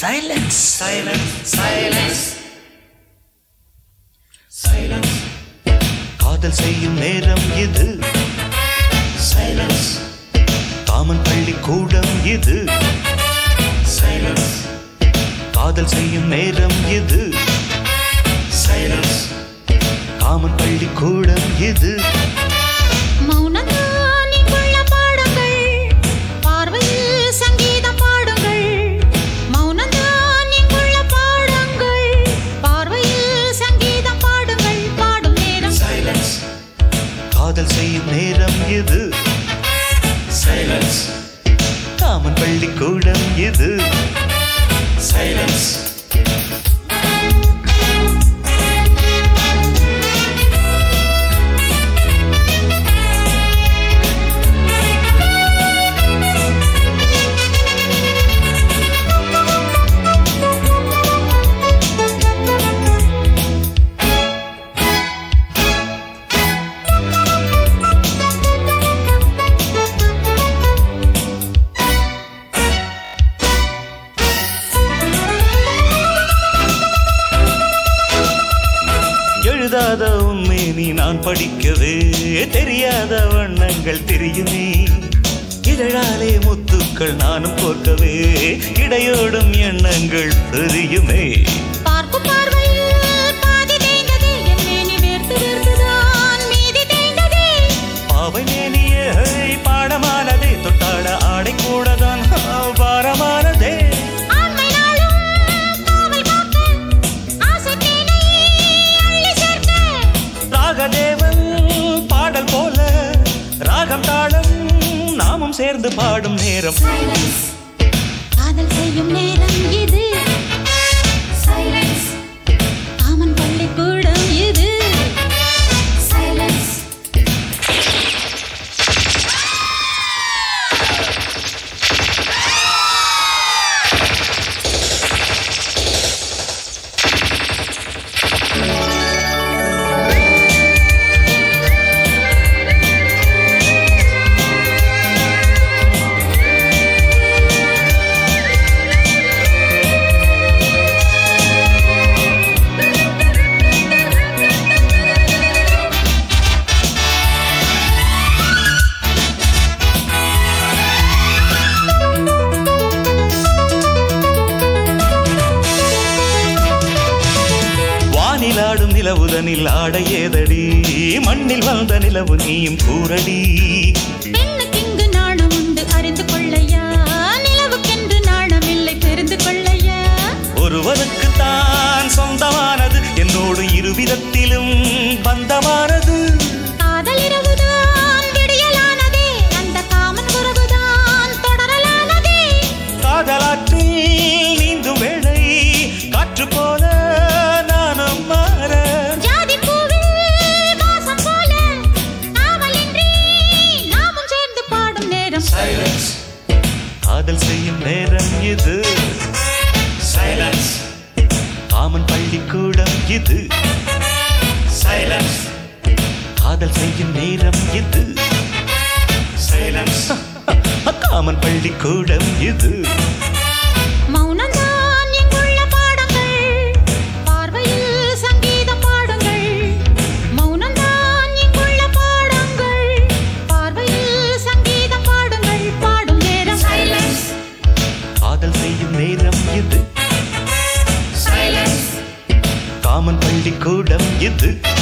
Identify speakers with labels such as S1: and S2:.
S1: Silence
S2: Silence, silence, silence,
S1: காதல் செய்யும் நேரம் இது
S2: silence,
S1: காமன் பள்ளி கூடம் இது
S2: silence,
S1: காதல் செய்யும் நேரம் இது
S2: silence,
S1: காமன் பள்ளி கூடம் இது
S3: மௌனம்தான் இங்குள்ள பாடங்கள் பார்வையில் சங்கீதம் பாடுங்கள் மௌனம்தான் இங்குள்ள பாடங்கள் பார்வையில் சங்கீதம் பாடுங்கள் பாடும் நேரம்
S2: silence,
S1: காதல் செய்யும் நேரம் இது
S2: silence,
S1: காமன் பள்ளி கூடம் இது
S2: silence.
S1: எழுதாத உண்மை நீ நான் படிக்கவே தெரியாத வண்ணங்கள் தெரியுமே இதழாலே முத்துக்கள் நானும் போர்க்கவே இடையோடும் எண்ணங்கள் புரியுமே
S3: பார்க்கும் பார்வையில் பாதி தேய்ந்தது என் மேனி வேர்த்து வேர்த்துதான் மீதி தேய்ந்ததே
S1: பாவை மேனியே பாடமானதே தொட்டாட ஆடை கூடதான் பாரமானதே
S3: ஆண்மை நாளும் காவல் காக்க ஆசை தேனை அள்ளி சேர்க்க
S1: ராகதேவன் பாடல் போல ராகம் தாளம் நாமும் சேர்ந்து பாடும் நேரம்
S3: சைலன்ஸ் காதல் செய்யும் நேரம் இது சைலன்ஸ் காமன் பள்ளிக்கூடம் இது சைலன்ஸ்
S1: வானிலாடும் நிலவுதனில் ஆட ஏதடி மண்ணில் வந்த நிலவு நீயும் கூறடி
S3: பெண்ணுக்கிங்கு நாணம் உண்டு அறிந்து கொள்ளையா நிலவுக்கென்று நாணமில்லை தெரிந்து கொள்ளையா
S1: ஒருவனுக்கு தான் சொந்தமானது என்னோடு இருவிதத்திலும் பந்தமானது
S3: காதல் இரவுதான் விடியலானதே அந்த காமன் உறவுதான் தொடரலானதே
S1: காதலாற்றில் நீந்தும் வேளை காற்று போல நானும் மாற
S3: ஜாதி பூவில் வாசம் போல காவலின்றி நாமும் சேர்ந்து பாடும் நேரம்
S2: Silence,
S1: காதல் செய்யும் நேரம் இது
S2: silence,
S1: காமன் பள்ளிக்கூடம் இது
S2: silence,
S1: காதல் செய்யும் நேரம் இது
S2: silence,
S1: காமன் பள்ளிக்கூடம் இது
S3: மௌனம்தான் இங்குள்ள பாடங்கள் பார்வையில் சங்கீதம் பாடுங்கள் மௌனம்தான் இங்குள்ள பாடங்கள் பார்வையில் சங்கீதம் பாடுங்கள் பாடும் நேரம் சைலன்ஸ்
S1: காதல் செய்யும் நேரம் இது
S2: silence,
S1: காமன் பள்ளிக்கூடம் இது